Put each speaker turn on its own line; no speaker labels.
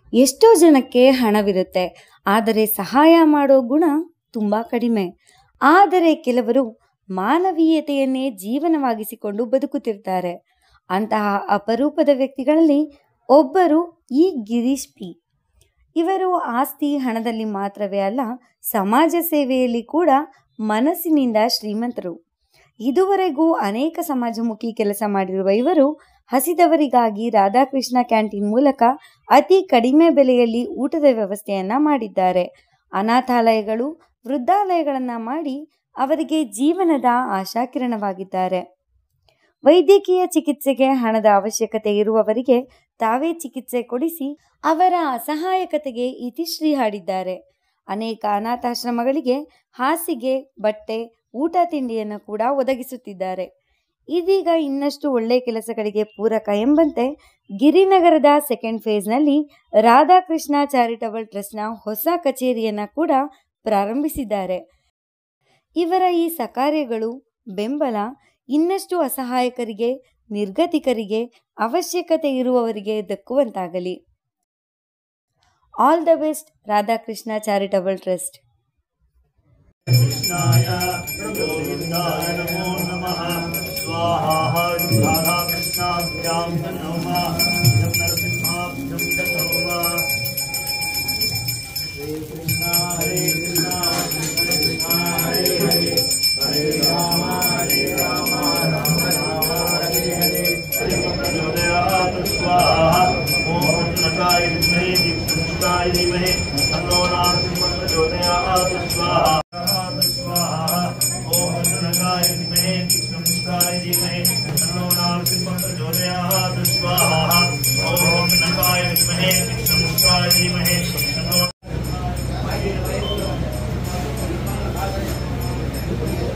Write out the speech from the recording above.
ಎಷ್ಟೋ ಜನಕ್ಕೆ ಹಣವಿರುತ್ತೆ ಆದರೆ ಸಹಾಯ ಮಾಡೋ ಗುಣ ತುಂಬ ಕಡಿಮೆ ಆದರೆ ಕೆಲವರು ಮಾನವೀಯತೆಯನ್ನೇ ಜೀವನವಾಗಿಸಿಕೊಂಡು ಬದುಕುತ್ತಿರ್ತಾರೆ ಅಂತಹ ಅಪರೂಪದ ವ್ಯಕ್ತಿಗಳಲ್ಲಿ ಒಬ್ಬರು ಈ ಗಿರೀಶ್ ಪಿ ಇವರು ಆಸ್ತಿ ಹಣದಲ್ಲಿ ಮಾತ್ರವೇ ಅಲ್ಲ ಸಮಾಜ ಸೇವೆಯಲ್ಲಿ ಕೂಡ ಮನಸ್ಸಿನಿಂದ ಶ್ರೀಮಂತರು ಇದುವರೆಗೂ ಅನೇಕ ಸಮಾಜಮುಖಿ ಕೆಲಸ ಮಾಡಿರುವ ಇವರು ಹಸಿದವರಿಗಾಗಿ ರಾಧಾಕೃಷ್ಣ ಕ್ಯಾಂಟೀನ್ ಮೂಲಕ ಅತಿ ಕಡಿಮೆ ಬೆಲೆಯಲ್ಲಿ ಊಟದ ವ್ಯವಸ್ಥೆಯನ್ನ ಮಾಡಿದ್ದಾರೆ ಅನಾಥಾಲಯಗಳು ವೃದ್ಧಾಲಯಗಳನ್ನು ಮಾಡಿ ಅವರಿಗೆ ಜೀವನದ ಆಶಾಕಿರಣವಾಗಿದ್ದಾರೆ ವೈದ್ಯಕೀಯ ಚಿಕಿತ್ಸೆಗೆ ಹಣದ ಅವಶ್ಯಕತೆ ಇರುವವರಿಗೆ ತಾವೇ ಚಿಕಿತ್ಸೆ ಕೊಡಿಸಿ ಅವರ ಅಸಹಾಯಕತೆಗೆ ಇತಿಶ್ರೀ ಹಾಡಿದ್ದಾರೆ ಅನೇಕ ಅನಾಥಾಶ್ರಮಗಳಿಗೆ ಹಾಸಿಗೆ ಬಟ್ಟೆ ಊಟ ತಿಂಡಿಯನ್ನು ಕೂಡ ಒದಗಿಸುತ್ತಿದ್ದಾರೆ ಇದೀಗ ಇನ್ನಷ್ಟು ಒಳ್ಳೆ ಕೆಲಸಗಳಿಗೆ ಪೂರಕ ಎಂಬಂತೆ ಗಿರಿನಗರದ ಸೆಕೆಂಡ್ ಫೇಸ್ನಲ್ಲಿ ರಾಧಾಕೃಷ್ಣ ಚಾರಿಟಬಲ್ ಟ್ರಸ್ಟ್ನ ಹೊಸ ಕಚೇರಿಯನ್ನು ಕೂಡ ಪ್ರಾರಂಭಿಸಿದ್ದಾರೆ ಇವರ ಈ ಸಕಾರ್ಯಗಳು ಬೆಂಬಲ ಇನ್ನಷ್ಟು ಅಸಹಾಯಕರಿಗೆ ನಿರ್ಗತಿಕರಿಗೆ ಅವಶ್ಯಕತೆ ಇರುವವರಿಗೆ ದಕ್ಕುವಂತಾಗಲಿ all the best Radhakrishna charitable trust
कृष्णाय गोविन्दाय नमो नमः स्वाहा राधाकृष्णाभ्यां नमः नरसिंहाभ्यं नमः श्रीकृष्ण हरे कृष्ण कृष्ण कृष्ण हरे हरे हरे राम हरे राम राम राम हरे हरे हरे प्रचोदयात् स्वाहा ॐ नकाय विद्महे दीप्तमुष्टाय धीमहि तन्नो नारसिंहः प्रचोदयात् स्वाहा स्वाहा ॐ नकाय विद्महे दीप्तमुष्टाय धीमहि तन्नो नारसिंहः प्रचोदयात् स्वाहा ॐ नकाय विद्महे दीप्तमुष्टाय धीमहि तन्नो